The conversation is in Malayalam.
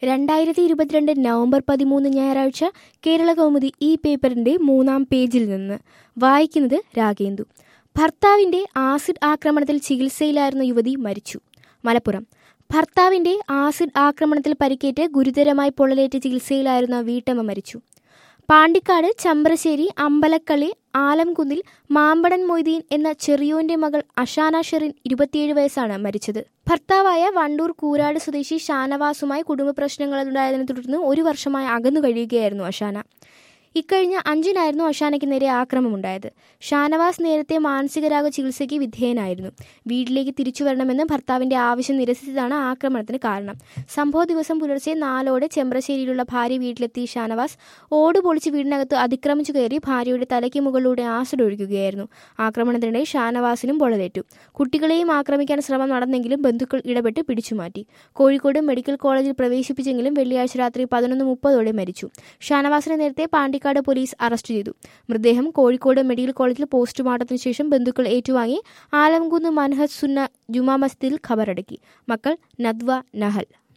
രണ്ടായിരത്തി ഇരുപത്തിരണ്ട് നവംബർ പതിമൂന്ന് ഞായറാഴ്ച കേരള കൗമുദി ഈ പേപ്പറിന്റെ മൂന്നാം പേജിൽ നിന്ന് വായിക്കുന്നത് രാഗേന്ദു ഭർത്താവിന്റെ ആസിഡ് ആക്രമണത്തിൽ ചികിത്സയിലായിരുന്ന യുവതി മരിച്ചു മലപ്പുറം ഭർത്താവിന്റെ ആസിഡ് ആക്രമണത്തിൽ പരിക്കേറ്റ് ഗുരുതരമായി പൊള്ളലേറ്റ് ചികിത്സയിലായിരുന്ന വീട്ടമ്മ മരിച്ചു പാണ്ടിക്കാട് ചമ്പ്രശ്ശേരി അമ്പലക്കളി ആലംകുന്നിൽ മാമ്പടൻ മൊയ്തീൻ എന്ന ചെറിയോന്റെ മകൾ അഷാന ഷെറിൻ ഇരുപത്തിയേഴ് വയസ്സാണ് മരിച്ചത് ഭർത്താവായ വണ്ടൂർ കൂരാട് സ്വദേശി ഷാനവാസുമായി കുടുംബ പ്രശ്നങ്ങളുണ്ടായതിനെ തുടർന്ന് ഒരു വർഷമായി അകന്നു കഴിയുകയായിരുന്നു അഷാന ഇക്കഴിഞ്ഞ അഞ്ചിനായിരുന്നു അഷാനയ്ക്ക് നേരെ ആക്രമമുണ്ടായത് ഷാനവാസ് നേരത്തെ മാനസികരാഗ ചികിത്സയ്ക്ക് വിധേയനായിരുന്നു വീട്ടിലേക്ക് തിരിച്ചു വരണമെന്ന് ഭർത്താവിന്റെ ആവശ്യം നിരസിച്ചതാണ് ആക്രമണത്തിന് കാരണം സംഭവ ദിവസം പുലർച്ചെ നാലോടെ ചെമ്പ്രശ്ശേരിയിലുള്ള ഭാര്യ വീട്ടിലെത്തിയ ഷാനവാസ് ഓട് പൊളിച്ച് വീടിനകത്ത് അതിക്രമിച്ചു കയറി ഭാര്യയുടെ തലയ്ക്ക് മുകളിലൂടെ ആസിഡ് ഒഴിക്കുകയായിരുന്നു ആക്രമണത്തിനിടെ ഷാനവാസിനും പൊള്ളലേറ്റു കുട്ടികളെയും ആക്രമിക്കാൻ ശ്രമം നടന്നെങ്കിലും ബന്ധുക്കൾ ഇടപെട്ട് പിടിച്ചുമാറ്റി കോഴിക്കോട് മെഡിക്കൽ കോളേജിൽ പ്രവേശിപ്പിച്ചെങ്കിലും വെള്ളിയാഴ്ച രാത്രി പതിനൊന്ന് മുപ്പതോടെ മരിച്ചു ഷാനവാസിനെ നേരത്തെ പാണ്ടിക്കാട് പോലീസ് അറസ്റ്റ് ചെയ്തു മൃതദേഹം കോഴിക്കോട് മെഡിക്കൽ കോളേജിൽ പോസ്റ്റ്മോർട്ടത്തിന് ശേഷം ബന്ധുക്കൾ ഏറ്റുവാങ്ങി ആലംകുന്ന് മൻഹജ് സുന്ന ജുമാ മസ്ജിദിൽ ഖബറടക്കി മക്കൾ നദ്വ നഹൽ